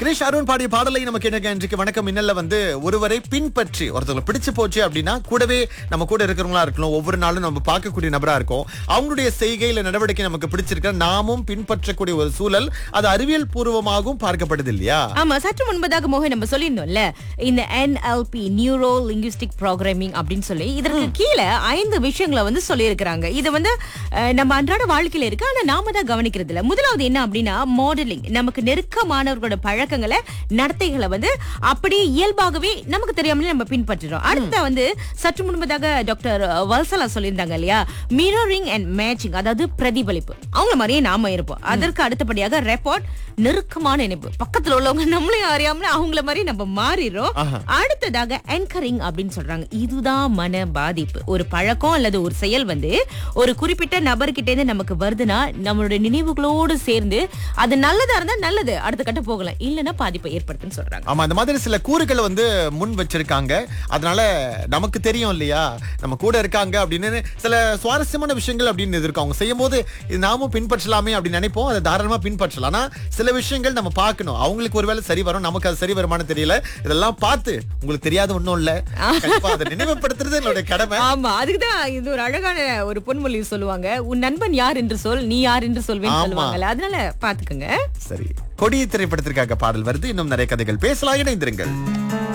கிரீஷ் அருண் பாடிய பாடலை நமக்கு என்ன இன்றைக்கு வணக்கம் மின்னல்ல வந்து ஒருவரை பின்பற்றி ஒருத்தவங்களை பிடிச்சு போச்சு அப்படின்னா கூடவே நம்ம கூட இருக்கிறவங்களா இருக்கணும் ஒவ்வொரு நாளும் நம்ம பார்க்கக்கூடிய நபரா இருக்கும் அவங்களுடைய செய்கையில நடவடிக்கை நமக்கு பிடிச்சிருக்க நாமும் பின்பற்றக்கூடிய ஒரு சூழல் அது அறிவியல் பூர்வமாகவும் பார்க்கப்படுது இல்லையா ஆமா சற்று முன்பதாக மோகன் நம்ம சொல்லியிருந்தோம்ல இந்த NLP நியூரோ லிங்குஸ்டிக் ப்ரோக்ராமிங் அப்படின்னு சொல்லி இதற்கு கீழே ஐந்து விஷயங்களை வந்து சொல்லியிருக்கிறாங்க இது வந்து அஹ், நம்ம அன்றாட வாழ்க்கையில இருக்கு ஆனா நாம தான் கவனிக்கிறது இல்ல முதலாவது என்ன அப்படின்னா மாடலிங் நமக்கு நெருக்கமானவர்களோட பழக்கங்களை நடத்தைகளை வந்து அப்படியே இயல்பாகவே நமக்கு தெரியாமலே நம்ம பின்பற்றுறோம் அடுத்த வந்து சற்று முன்பதாக டாக்டர் வல்சலா சொல்லியிருந்தாங்க இல்லையா மிரரிங் அண்ட் மேட்சிங் அதாவது பிரதிபலிப்பு அவங்க மாதிரியே நாம இருப்போம் அதற்கு அடுத்தபடியாக ரெப்பார்ட் நெருக்கமான இணைப்பு பக்கத்துல உள்ளவங்க நம்மளையும் அறியாமல அவங்கள மாதிரி நம்ம மாறிடுறோம் அடுத்ததாக என்கரிங் அப்படின்னு சொல்றாங்க இதுதான் மன பாதிப்பு ஒரு பழக்கம் அல்லது ஒரு செயல் வந்து ஒரு குறிப்பிட்ட நபர்கிட்ட இருந்து நமக்கு வருதுன்னா நம்மளுடைய நினைவுகளோடு சேர்ந்து அது நல்லதா இருந்தா நல்லது அடுத்த கட்ட போகலாம் இல்லைன்னா பாதிப்பை ஏற்படுத்துன்னு சொல்றாங்க ஆமா இந்த மாதிரி சில கூறுகளை வந்து முன் வச்சிருக்காங்க அதனால நமக்கு தெரியும் இல்லையா நம்ம கூட இருக்காங்க அப்படின்னு சில சுவாரஸ்யமான விஷயங்கள் அப்படின்னு இருக்கும் அவங்க செய்யும் போது இது நாமும் பின்பற்றலாமே அப்படின்னு நினைப்போம் அதை தாராளமா பின்பற்றலாம் ஆனா சில விஷயங்கள் நம்ம பார்க்கணும் அவங்களுக்கு ஒருவேளை சரி வரும் நமக்கு அது சரி வருமானு தெரியல இதெல்லாம் பார்த்து உங்களுக்கு தெரியாத ஒண்ணும் இல்ல கண்டிப்பா அதை நினைவுபடுத்துறது என்னுடைய கடமை ஆமா அதுக்குதான் இது ஒரு அழகான ஒரு பொன்மொழி சொல்லுவாங்க உன் நண்பன் யார் என்று சொல் நீ யார் என்று சொல்வேன்னு ஆமா. சொல்லுவாங்கல்ல அதனால பாத்துக்கோங்க சரி கொடி திரைப்படத்திற்காக பாடல் வருது இன்னும் நிறைய கதைகள் பேசலாம் இணைந்திருங்கள்